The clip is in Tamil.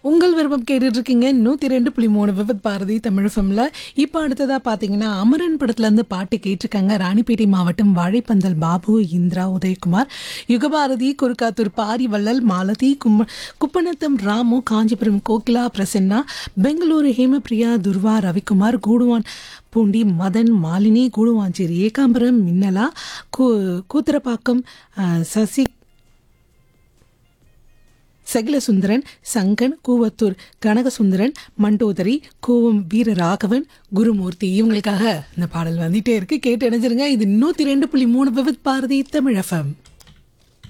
உங்கள் விருப்பம் கேட்டுட்டு இருக்கீங்க நூற்றி ரெண்டு புள்ளி மூணு விபத் பாரதி தமிழ் ஃபிலிமில் இப்போ அடுத்ததாக பார்த்தீங்கன்னா அமரன் படத்துலேருந்து பாட்டு கேட்டிருக்காங்க ராணிப்பேட்டை மாவட்டம் வாழைப்பந்தல் பாபு இந்திரா உதயகுமார் யுகபாரதி குறுக்காத்தூர் பாரிவள்ளல் மாலதி கும்ம குப்பநத்தம் ராமு காஞ்சிபுரம் கோகிலா பிரசன்னா பெங்களூரு ஹேமபிரியா துர்வா ரவிக்குமார் கூடுவான் பூண்டி மதன் மாலினி கூடுவாஞ்சேரி ஏகாம்பரம் மின்னலா கூ கூத்திரப்பாக்கம் அஹ், சசி சகிலசுந்தரன் சங்கன் கூவத்தூர் கனகசுந்தரன் மண்டோதரி கூவம் வீரராகவன் குருமூர்த்தி இவங்களுக்காக இந்த பாடல் வந்துட்டே இருக்கு கேட்டு இணைஞ்சிருங்க இது நூத்தி ரெண்டு புள்ளி மூணு விவித் பாரதி தமிழ் எஃப்எம்